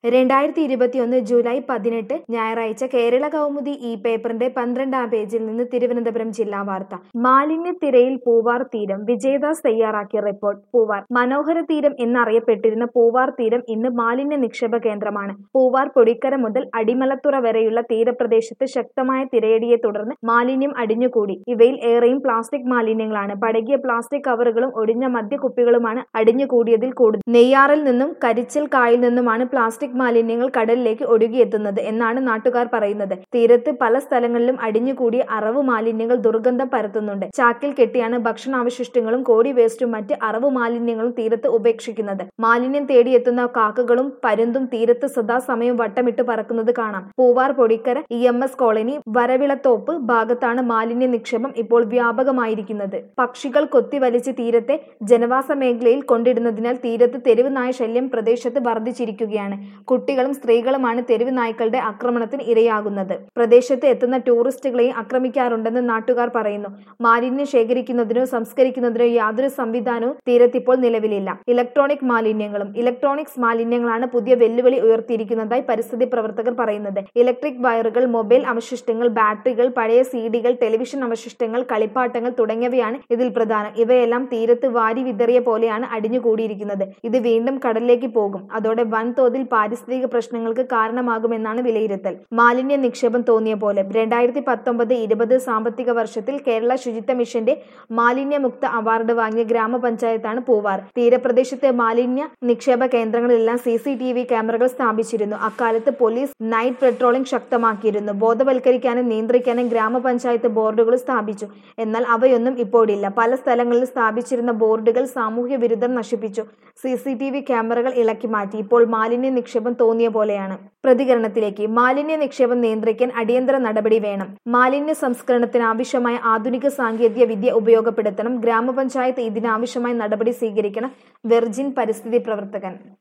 രണ്ടായിരത്തി ഇരുപത്തിയൊന്ന് ജൂലൈ പതിനെട്ട് ഞായറാഴ്ച കേരള കൗമുദി ഈ പേപ്പറിന്റെ പന്ത്രണ്ടാം പേജിൽ നിന്ന് തിരുവനന്തപുരം ജില്ലാ വാർത്ത മാലിന്യത്തിരയിൽ പൂവാർ തീരം വിജയദാസ് തയ്യാറാക്കിയ റിപ്പോർട്ട് പൂവാർ മനോഹര തീരം എന്നറിയപ്പെട്ടിരുന്ന പൂവാർ തീരം ഇന്ന് മാലിന്യ നിക്ഷേപ കേന്ദ്രമാണ് പൂവാർ പൊടിക്കര മുതൽ അടിമലത്തുറ വരെയുള്ള തീരപ്രദേശത്ത് ശക്തമായ തിരയടിയെ തുടർന്ന് മാലിന്യം അടിഞ്ഞുകൂടി ഇവയിൽ ഏറെയും പ്ലാസ്റ്റിക് മാലിന്യങ്ങളാണ് പഴകിയ പ്ലാസ്റ്റിക് കവറുകളും ഒടിഞ്ഞ മദ്യക്കുപ്പികളുമാണ് അടിഞ്ഞുകൂടിയതിൽ കൂടുതൽ നെയ്യാറിൽ നിന്നും കരിച്ചൽ കായിൽ നിന്നുമാണ് പ്ലാസ്റ്റിക് മാലിന്യങ്ങൾ കടലിലേക്ക് ഒഴുകിയെത്തുന്നത് എന്നാണ് നാട്ടുകാർ പറയുന്നത് തീരത്ത് പല സ്ഥലങ്ങളിലും അടിഞ്ഞുകൂടിയ അറവ് മാലിന്യങ്ങൾ ദുർഗന്ധം പരത്തുന്നുണ്ട് ചാക്കിൽ കെട്ടിയാണ് ഭക്ഷണാവശിഷ്ടങ്ങളും കോടി വേസ്റ്റും മറ്റ് അറവ് മാലിന്യങ്ങളും തീരത്ത് ഉപേക്ഷിക്കുന്നത് മാലിന്യം തേടിയെത്തുന്ന കാക്കകളും പരുന്തും തീരത്ത് സദാസമയം വട്ടമിട്ട് പറക്കുന്നത് കാണാം Poovar Podikkara E M S colony Varavilathoppu ഭാഗത്താണ് മാലിന്യ നിക്ഷേപം ഇപ്പോൾ വ്യാപകമായിരിക്കുന്നത് പക്ഷികൾ കൊത്തിവലിച്ച് തീരത്തെ ജനവാസ മേഖലയിൽ കൊണ്ടിടുന്നതിനാൽ തീരത്ത് തെരുവ് നായ ശല്യം പ്രദേശത്ത് വർദ്ധിച്ചിരിക്കുകയാണ് കുട്ടികളും സ്ത്രീകളുമാണ് തെരുവ് നായ്ക്കളുടെ ആക്രമണത്തിന് ഇരയാകുന്നത് പ്രദേശത്ത് എത്തുന്ന ടൂറിസ്റ്റുകളെയും ആക്രമിക്കാറുണ്ടെന്ന് നാട്ടുകാർ പറയുന്നു മാലിന്യം ശേഖരിക്കുന്നതിനോ സംസ്കരിക്കുന്നതിനോ യാതൊരു സംവിധാനവും തീരത്തിപ്പോൾ നിലവിലില്ല ഇലക്ട്രോണിക് മാലിന്യങ്ങളും ഇലക്ട്രോണിക്സ് മാലിന്യങ്ങളാണ് പുതിയ വെല്ലുവിളി ഉയർത്തിയിരിക്കുന്നതായി പരിസ്ഥിതി പ്രവർത്തകർ പറയുന്നത് ഇലക്ട്രിക് വയറുകൾ മൊബൈൽ അവശിഷ്ടങ്ങൾ ബാറ്ററികൾ പഴയ സീഡികൾ ടെലിവിഷൻ അവശിഷ്ടങ്ങൾ കളിപ്പാട്ടങ്ങൾ തുടങ്ങിയവയാണ് ഇതിൽ പ്രധാനം ഇവയെല്ലാം തീരത്ത് വാരി വിതറിയ പോലെയാണ് അടിഞ്ഞുകൂടിയിരിക്കുന്നത് ഇത് വീണ്ടും കടലിലേക്ക് പോകും അതോടെ വൻതോതിൽ പാരിസ്ഥിതിക പ്രശ്നങ്ങൾക്ക് കാരണമാകുമെന്നാണ് വിലയിരുത്തൽ മാലിന്യ നിക്ഷേപം തോന്നിയ പോലെ രണ്ടായിരത്തി പത്തൊമ്പത് ഇരുപത് സാമ്പത്തിക വർഷത്തിൽ കേരള ശുചിത്വ മിഷന്റെ മാലിന്യമുക്ത അവാർഡ് വാങ്ങിയ ഗ്രാമപഞ്ചായത്താണ് പൂവാർ തീരപ്രദേശത്തെ മാലിന്യ നിക്ഷേപ കേന്ദ്രങ്ങളിലെല്ലാം സി സി ടി വി ക്യാമറകൾ സ്ഥാപിച്ചിരുന്നു അക്കാലത്ത് പോലീസ് നൈറ്റ് പെട്രോളിംഗ് ശക്തമാക്കിയിരുന്നു ബോധവൽക്കരിക്കാനും നിയന്ത്രിക്കാനും ഗ്രാമപഞ്ചായത്ത് ബോർഡുകൾ സ്ഥാപിച്ചു എന്നാൽ അവയൊന്നും ഇപ്പോഴില്ല പല സ്ഥലങ്ങളിൽ സ്ഥാപിച്ചിരുന്ന ബോർഡുകൾ സാമൂഹ്യ വിരുദ്ധർ നശിപ്പിച്ചു സി സി ടി വി ക്യാമറകൾ ഇളക്കി മാറ്റി ഇപ്പോൾ മാലിന്യ നിക്ഷേപം തോന്നിയ പോലെയാണ് പ്രതികരണത്തിലേക്ക് മാലിന്യ നിക്ഷേപം നിയന്ത്രിക്കാൻ അടിയന്തര നടപടി വേണം മാലിന്യ സംസ്കരണത്തിന് ആവശ്യമായ ആധുനിക സാങ്കേതിക വിദ്യ ഉപയോഗപ്പെടുത്തണം ഗ്രാമപഞ്ചായത്ത് ഇതിനാവശ്യമായ നടപടി സ്വീകരിക്കണം വെർജിൻ പരിസ്ഥിതി പ്രവർത്തകൻ